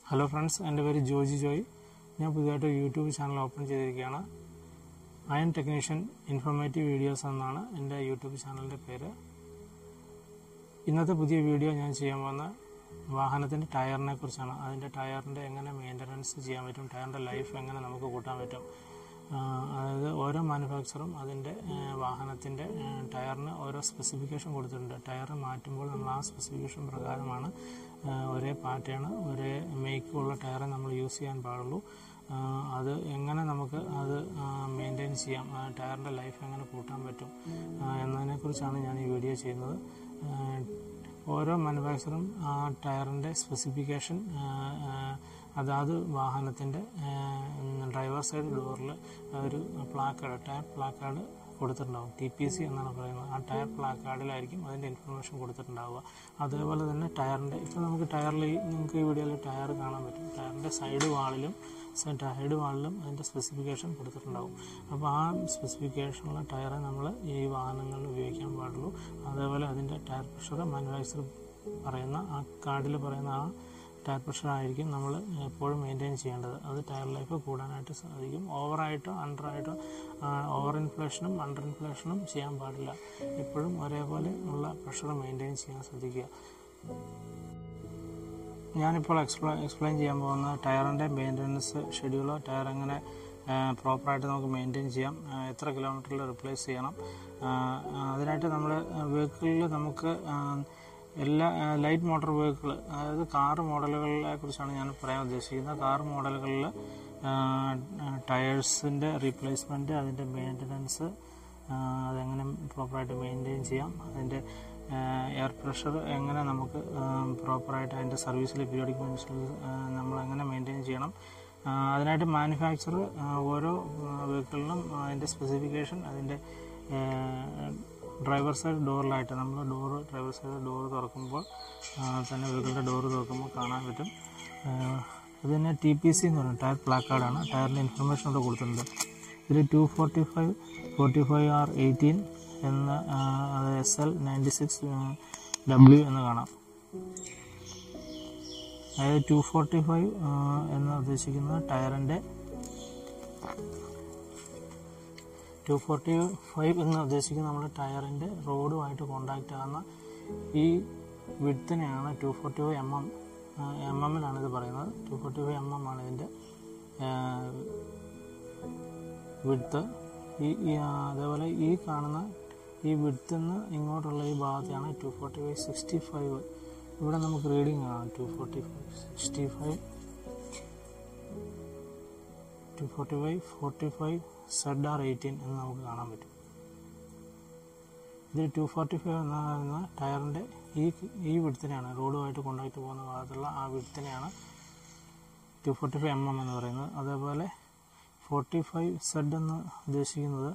hello friends എൻ്റെ പേര് ജോജി ജോയ് ഞാൻ പുതിയതായിട്ട് ഒരു യൂട്യൂബ് ചാനൽ ഓപ്പൺ ചെയ്തിരിക്കുകയാണ് അയൺ ടെക്നീഷ്യൻ ഇൻഫോർമേറ്റീവ് വീഡിയോസ് എന്നാണ് എൻ്റെ യൂട്യൂബ് ചാനലിൻ്റെ പേര് ഇന്നത്തെ പുതിയ വീഡിയോ ഞാൻ ചെയ്യാൻ പോകുന്ന വാഹനത്തിൻ്റെ ടയറിനെ കുറിച്ചാണ് അതിൻ്റെ ടയറിൻ്റെ എങ്ങനെ മെയിൻ്റനൻസ് ചെയ്യാൻ പറ്റും ടയറിൻ്റെ ലൈഫ് എങ്ങനെ നമുക്ക് കൂട്ടാൻ പറ്റും ആ, അതായത് ഓരോ മാനുഫാക്ചറും അതിൻ്റെ വാഹനത്തിൻ്റെ ടയറിന് ഓരോ സ്പെസിഫിക്കേഷൻ കൊടുത്തിട്ടുണ്ട് ടയർ മാറ്റുമ്പോൾ നമ്മൾ ആ സ്പെസിഫിക്കേഷൻ പ്രകാരമാണ് ആ, ഒരേ പാറ്റേൺ ഒരേ മേക്കുള്ള ടയറെ നമ്മൾ യൂസ് ചെയ്യാൻ പാടുള്ളൂ ആ, അത് എങ്ങനെ നമുക്ക് അത് മെയിൻറ്റെയിൻ ചെയ്യാം ആ, ടയറിൻ്റെ ലൈഫ് എങ്ങനെ കൂട്ടാൻ പറ്റും ആ, എന്നതിനെക്കുറിച്ചാണ് ഞാൻ ഈ വീഡിയോ ചെയ്യുന്നത് ആ, ഓരോ മാനുഫാക്ചറും ആ ടയറിൻ്റെ സ്പെസിഫിക്കേഷൻ അതാത് വാഹനത്തിൻ്റെ ഡ്രൈവർ സൈഡ് ഡോറിൽ ഒരു പ്ലാക്കാർഡ് ടയർ പ്ലാക്കാർഡ് കൊടുത്തിട്ടുണ്ടാവും ടി പി സി എന്നാണ് പറയുന്നത് ആ ടയർ പ്ലാക്കാർഡിലായിരിക്കും അതിൻ്റെ ഇൻഫർമേഷൻ കൊടുത്തിട്ടുണ്ടാവുക അതേപോലെ തന്നെ ടയറിൻ്റെ ഇപ്പോൾ നമുക്ക് ടയറിൽ ഈ- നിങ്ങൾക്ക് ഈ വീഡിയോയിൽ ടയർ കാണാൻ പറ്റും ടയറിൻ്റെ സൈഡ് വാളിലും സൈഡ് വാളിലും അതിൻ്റെ സ്പെസിഫിക്കേഷൻ കൊടുത്തിട്ടുണ്ടാവും അപ്പോൾ ആ സ്പെസിഫിക്കേഷനുള്ള ടയറെ നമ്മൾ ഈ വാഹനങ്ങളിൽ ഉപയോഗിക്കാൻ പാടുള്ളൂ അതേപോലെ അതിൻ്റെ ടയർ പ്രഷർ മാനുഫാക്ചർ പറയുന്ന ആ കാർഡിൽ പറയുന്ന ആ ടയർ പ്രഷർ ആയിരിക്കും നമ്മൾ എപ്പോഴും മെയിൻറ്റെയിൻ ചെയ്യേണ്ടത് അത് ടയർ ലൈഫ് കൂടാനായിട്ട് സാധിക്കും ഓവറായിട്ടോ അണ്ടറായിട്ടോ ഓവർ ഇൻഫ്ലേഷനും അണ്ടർ ഇൻഫ്ലേഷനും ചെയ്യാൻ പാടില്ല എപ്പോഴും ഒരേപോലെ ഉള്ള പ്രഷർ മെയിൻറ്റെയിൻ ചെയ്യാൻ ശ്രദ്ധിക്കുക ഞാനിപ്പോൾ എക്സ്പ്ലെ എക്സ്പ്ലെയിൻ ചെയ്യാൻ പോകുന്ന ടയറിൻ്റെ മെയിൻ്റനൻസ് ഷെഡ്യൂളോ ടയർ എങ്ങനെ പ്രോപ്പറായിട്ട് നമുക്ക് മെയിൻറ്റെയിൻ ചെയ്യാം ആ, എത്ര കിലോമീറ്ററിൽ റിപ്ലേസ് ചെയ്യണം ആ, ആ, അതിനായിട്ട് നമ്മൾ വെഹിക്കിളിൽ നമുക്ക് ആ, എല്ലാ ലൈറ്റ് മോട്ടോർ വെഹിക്കിൾ അതായത് കാർ മോഡലുകളെ കുറിച്ചാണ് ഞാൻ പറയാൻ ഉദ്ദേശിക്കുന്നത് കാർ മോഡലുകളിൽ ടയേഴ്സിൻ്റെ റീപ്ലേസ്മെൻറ്റ് അതിൻ്റെ മെയിൻ്റനൻസ് അതെങ്ങനെ പ്രോപ്പറായിട്ട് മെയിൻറ്റെയിൻ ചെയ്യാം അതിൻ്റെ എയർ പ്രഷർ എങ്ങനെ നമുക്ക് പ്രോപ്പറായിട്ട് അതിൻ്റെ സർവീസിൽ പീരിയോഡിക് മെയിൻ്റനൻസിൽ നമ്മൾ എങ്ങനെ മെയിൻറ്റെയിൻ ചെയ്യണം ആ, അതിനായിട്ട് മാനുഫാക്ചർ ഓരോ വെഹിക്കിളിനും അതിൻ്റെ സ്പെസിഫിക്കേഷൻ അതിൻ്റെ ഡ്രൈവർ സൈഡ് ഡോറിലായിട്ട് നമ്മൾ ഡോറ് ഡ്രൈവർ സൈഡ് ഡോറ് തുറക്കുമ്പോൾ ആ, തന്നെ വെഹിക്കിളിൻ്റെ ഡോറ് തുറക്കുമ്പോൾ കാണാൻ പറ്റും ആ, ഇത് തന്നെ ടി പി സി എന്ന് പറയുന്നത് ടയർ പ്ലാക്കാർഡാണ് ടയറിൻ്റെ ഇൻഫർമേഷൻ ഇവിടെ കൊടുത്തിട്ടുണ്ട് ഇതിൽ two forty five forty five R eighteen എന്ന ആ, അത് S L ninety six W എന്ന് കാണാം അതായത് ടു ഫോർട്ടി ഫൈവ് എന്ന് ഉദ്ദേശിക്കുന്നത് ടയറിൻ്റെ ടു ഫോർട്ടി ഫൈവ് എന്ന് ഉദ്ദേശിക്കുന്നത് നമ്മുടെ ടയറിൻ്റെ റോഡുമായിട്ട് കോണ്ടാക്റ്റ് ആകുന്ന ഈ വിഡ്ത്തിനെയാണ് two forty five M M M എമ്മിലാണ് ഇത് പറയുന്നത് two forty five M M ആണ് ഇതിൻ്റെ വിഡ്ത്ത് ഈ ഈ, ആ, അതേപോലെ ഈ കാണുന്ന ഈ വിഡ്ത്തിൽ നിന്ന് ഇങ്ങോട്ടുള്ള ഈ ഭാഗത്തെയാണ് two forty five sixty five ഇവിടെ നമുക്ക് റീഡിങ് കാണാം two forty five sixty five two forty five forty five Z R eighteen എന്ന് നമുക്ക് കാണാൻ പറ്റും ഇതിൽ ടു ഫോർട്ടി ഫൈവ് എന്ന് പറയുന്ന ടയറിൻ്റെ ഈ ഈ വിഡ്ത്തിനെയാണ് റോഡുമായിട്ട് കോണ്ടാക്ട് പോകുന്ന ഭാഗത്തുള്ള ആ വിഡ്ത്തിനെയാണ് two forty five M M എന്ന് പറയുന്നത് അതേപോലെ ഫോർട്ടി ഫൈവ് സെഡ് എന്ന് ഉദ്ദേശിക്കുന്നത്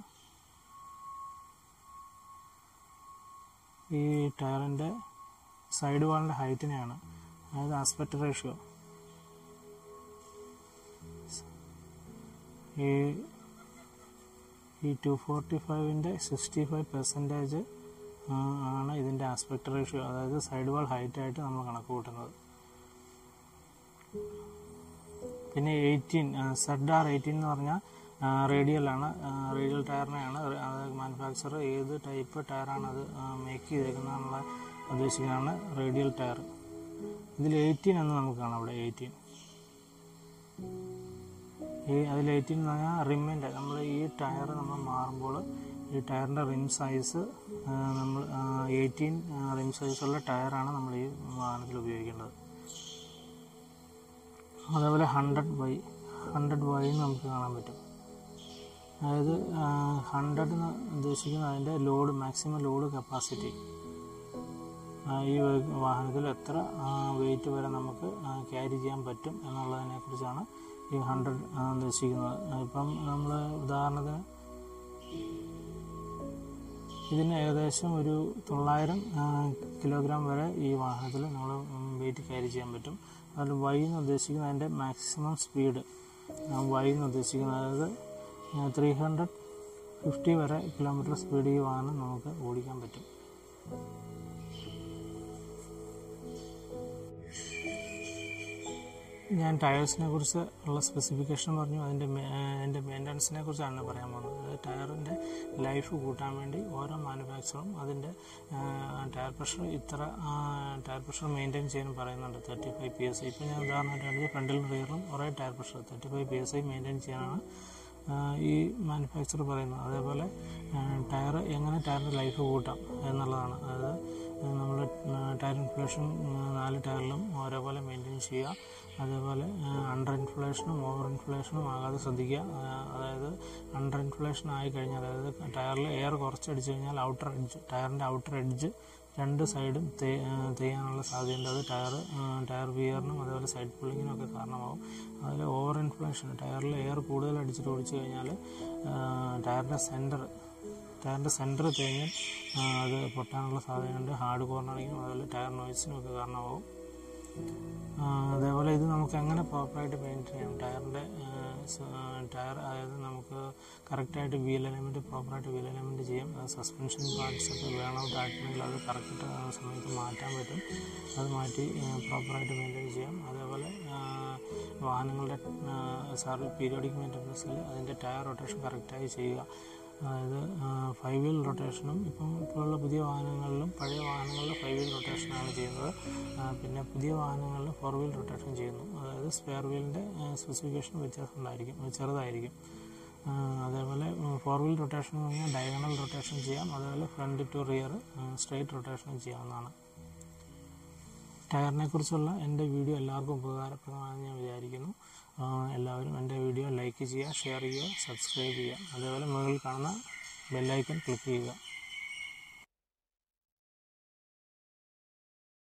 ഈ ടയറിൻ്റെ സൈഡ് വാളിൻ്റെ ഹൈറ്റിനെയാണ് അതായത് ആസ്പെക്ട് റേഷ്യോ ഈ ഈ ടു ഫോർട്ടി ഫൈവിൻ്റെ സിക്സ്റ്റി ഫൈവ് പെർസെൻറ്റേജ് ആണ് ഇതിൻ്റെ ആസ്പെക്ട് റേഷ്യോ അതായത് സൈഡ് വാൾ ഹൈറ്റായിട്ട് നമ്മൾ കണക്ക് കൂട്ടുന്നത് പിന്നെ എയ്റ്റീൻ സെഡ് ആർ എയ്റ്റീൻ എന്ന് പറഞ്ഞാൽ റേഡിയലാണ് റേഡിയൽ ടയറിനെയാണ് അത് മാനുഫാക്ചർ ഏത് ടൈപ്പ് ടയറാണ് അത് മേക്ക് ചെയ്തേക്കുന്നതെന്നുള്ള ഉദ്ദേശിക്കുന്നതാണ് റേഡിയൽ ടയർ ഇതിൽ എയ്റ്റീൻ എന്ന് നമുക്ക് കാണാം അവിടെ എയ്റ്റീൻ ഈ അതിൽ എയ്റ്റീൻ എന്ന് പറഞ്ഞാൽ റിമ്മിൻ്റെ നമ്മൾ ഈ ടയർ നമ്മൾ മാറുമ്പോൾ ഈ ടയറിൻ്റെ റിം സൈസ് നമ്മൾ എയ്റ്റീൻ റിം സൈസുള്ള ടയറാണ് നമ്മൾ ഈ വാഹനത്തിൽ ഉപയോഗിക്കേണ്ടത് അതേപോലെ ഹൺഡ്രഡ് വൈ ഹൺഡ്രഡ് വൈ എന്ന് നമുക്ക് കാണാൻ പറ്റും അതായത് ഹൺഡ്രഡ് എന്ന് ഉദ്ദേശിക്കുന്നത് അതിൻ്റെ ലോഡ് മാക്സിമം ലോഡ് കപ്പാസിറ്റി ഈ വെ- വാഹനത്തിൽ എത്ര വെയിറ്റ് വരെ നമുക്ക് ക്യാരി ചെയ്യാൻ പറ്റും എന്നുള്ളതിനെക്കുറിച്ചാണ് ഈ ഹൺഡ്രഡ് ഉദ്ദേശിക്കുന്നത് ഇപ്പം നമ്മൾ ഉദാഹരണത്തിന് ഇതിന് ഏകദേശം ഒരു തൊള്ളായിരം കിലോഗ്രാം വരെ ഈ വാഹനത്തിൽ നമ്മൾ വെയിറ്റ് ക്യാരി ചെയ്യാൻ പറ്റും അതിൽ വൈ എന്ന് ഉദ്ദേശിക്കുന്നത് അതിൻ്റെ മാക്സിമം സ്പീഡ് വൈ എന്ന് ഉദ്ദേശിക്കുന്നത് അതായത് ത്രീ ഹൺഡ്രഡ് ഫിഫ്റ്റി വരെ കിലോമീറ്റർ സ്പീഡ് ഈ വാഹനം നമുക്ക് ഓടിക്കാൻ പറ്റും ഞാൻ ടയേഴ്സിനെ കുറിച്ച് ഉള്ള സ്പെസിഫിക്കേഷൻ പറഞ്ഞു അതിൻ്റെ അതിൻ്റെ മെയിൻ്റനൻസിനെ കുറിച്ചാണ് പറയാൻ പോകുന്നത് അത് ടയറിൻ്റെ ലൈഫ് കൂട്ടാൻ വേണ്ടി ഓരോ മാനുഫാക്ചറും അതിൻ്റെ ടയർ പ്രഷർ ഇത്ര ടയർ പ്രഷർ മെയിൻറ്റെയിൻ ചെയ്യാൻ പറയുന്നുണ്ട് thirty five P S I ഇപ്പോൾ ഞാൻ ഉദാഹരണമായിട്ട് ഫ്രണ്ടിലും റിയറിലും ഒരേ tyre pressure thirty five P S I maintain ചെയ്യാനാണ് ഈ മാനുഫാക്ചർ പറയുന്നത് അതേപോലെ ടയർ എങ്ങനെ ടയറിൻ്റെ ലൈഫ് കൂട്ടാം എന്നുള്ളതാണ് അതായത് നമ്മൾ ടയർ ഇൻഫ്ലേഷൻ നാല് ടയറിലും ഒരേപോലെ മെയിൻറ്റെയിൻ ചെയ്യുക അതേപോലെ അണ്ടർ ഇൻഫ്ലേഷനും ഓവർ ഇൻഫ്ലേഷനും ആകാതെ ശ്രദ്ധിക്കുക അതായത് അണ്ടർ ഇൻഫ്ലേഷൻ ആയി കഴിഞ്ഞാൽ അതായത് ടയറിൽ എയർ കുറച്ചടിച്ചു കഴിഞ്ഞാൽ ഔട്ടർ എഡ്ജ് ടയറിൻ്റെ ഔട്ടർ എഡ്ജ് രണ്ട് സൈഡും തെയ്യാനുള്ള സാധ്യതയുണ്ട് അത് ടയർ ടയർ വിയറിനും അതേപോലെ സൈഡ് പുള്ളിങ്ങിനും ഒക്കെ കാരണമാവും അതിൽ ഓവർ ഇൻഫ്ലേഷൻ ടയറിൽ എയർ കൂടുതൽ അടിച്ചിട്ട് ഓടിച്ചു കഴിഞ്ഞാൽ ടയറിൻ്റെ സെൻറ്റർ ടയറിൻ്റെ സെൻറ്റർ തേഞ്ഞ് അത് പൊട്ടാനുള്ള സാധ്യതയുണ്ട് ഹാർഡ് കോർണറിങ്ങും അതുപോലെ ടയർ നോയ്സിനും ഒക്കെ കാരണമാവും അതേപോലെ ഇത് നമുക്ക് എങ്ങനെ പ്രോപ്പറായിട്ട് പെയിൻറ്റ് ചെയ്യാം ടയറിൻ്റെ ടയർ അതായത് നമുക്ക് കറക്റ്റായിട്ട് വീൽ എലമെൻറ്റ് പ്രോപ്പറായിട്ട് വീൽ എലമെൻറ്റ് ചെയ്യാം അത് സസ്പെൻഷൻ പാർട്സ് ഒക്കെ വേണം താഴ്ത്തണമെങ്കിൽ അത് കറക്റ്റ് സമയത്ത് മാറ്റാൻ പറ്റും അത് മാറ്റി പ്രോപ്പറായിട്ട് മെയിൻറ്റെയിൻ ചെയ്യാം അതേപോലെ വാഹനങ്ങളുടെ സർവീസ് പീരിയോഡിക് മെയിൻ്റനൻസിൽ അതിൻ്റെ ടയർ റൊട്ടേഷൻ കറക്റ്റായി ചെയ്യുക അതായത് ഫൈവ് വീൽ റൊട്ടേഷനും ഇപ്പം ഇപ്പോഴുള്ള പുതിയ വാഹനങ്ങളിലും പഴയ വാഹനങ്ങളിലും ഫൈവ് വീൽ റൊട്ടേഷനാണ് ചെയ്യുന്നത് പിന്നെ പുതിയ വാഹനങ്ങളിൽ ഫോർ വീൽ റൊട്ടേഷൻ ചെയ്യുന്നു അതായത് സ്പെയർ വീലിൻ്റെ സ്പെസിഫിക്കേഷൻ വ്യത്യാസം ഉണ്ടായിരിക്കും ചെറുതായിരിക്കും അതേപോലെ ഫോർ വീൽ റൊട്ടേഷൻ എന്ന് പറഞ്ഞാൽ ഡയഗണൽ റൊട്ടേഷൻ ചെയ്യാം അതേപോലെ ഫ്രണ്ട് ടു റിയർ സ്ട്രെയിറ്റ് റൊട്ടേഷനും ചെയ്യാവുന്നതാണ് ടയറിനെ കുറിച്ചുള്ള എൻ്റെ വീഡിയോ എല്ലാവർക്കും ഉപകാരപ്രദമാണെന്ന് ഞാൻ വിചാരിക്കുന്നു എല്ലാവരും എൻ്റെ വീഡിയോ ലൈക്ക് ചെയ്യുക ഷെയർ ചെയ്യുക സബ്സ്ക്രൈബ് ചെയ്യുക അതേപോലെ മുകളിൽ കാണുന്ന ബെല്ലൈക്കൺ ക്ലിക്ക് ചെയ്യുക